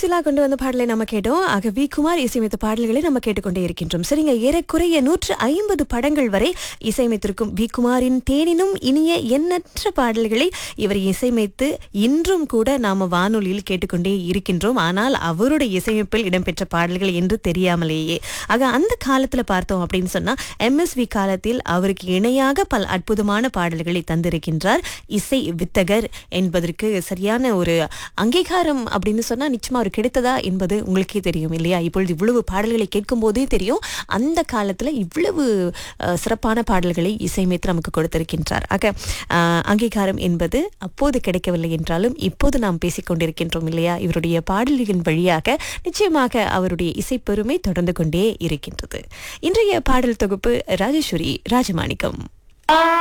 சுசிலா கொண்டு வந்த பாடலை நம்ம கேட்டோம் ஆக வி குமார் இசையமைத்த பாடல்களை நம்ம கேட்டுக்கொண்டே இருக்கின்றோம் சரிங்க ஏறக்குறைய நூற்று ஐம்பது படங்கள் வரை இசையமைத்திருக்கும் வி குமாரின் தேனினும் இனிய எண்ணற்ற பாடல்களை இவர் இசையமைத்து இன்றும் கூட நாம வானொலியில் கேட்டுக்கொண்டே இருக்கின்றோம் ஆனால் அவருடைய இசையமைப்பில் இடம்பெற்ற பாடல்கள் என்று தெரியாமலேயே ஆக அந்த காலத்துல பார்த்தோம் அப்படின்னு சொன்னா எம்எஸ்வி காலத்தில் அவருக்கு இணையாக பல அற்புதமான பாடல்களை தந்திருக்கின்றார் இசை வித்தகர் என்பதற்கு சரியான ஒரு அங்கீகாரம் அப்படின்னு சொன்னா நிச்சயமா ஒரு கிடைத்ததா என்பது உங்களுக்கே தெரியும் இல்லையா இப்பொழுது இவ்வளவு பாடல்களை கேட்கும் போதே தெரியும் அந்த காலத்துல இவ்வளவு அஹ், சிறப்பான பாடல்களை இசையமைத்து நமக்கு கொடுத்திருக்கின்றார் ஆக அஹ், அங்கீகாரம் என்பது அப்போது கிடைக்கவில்லை என்றாலும் இப்போது நாம் பேசிக் கொண்டிருக்கின்றோம் இல்லையா இவருடைய பாடல்களின் வழியாக நிச்சயமாக அவருடைய இசைப்பெருமை தொடர்ந்து கொண்டே இருக்கின்றது இன்றைய பாடல் தொகுப்பு ராஜேஸ்வரி ராஜமாணிக்கம்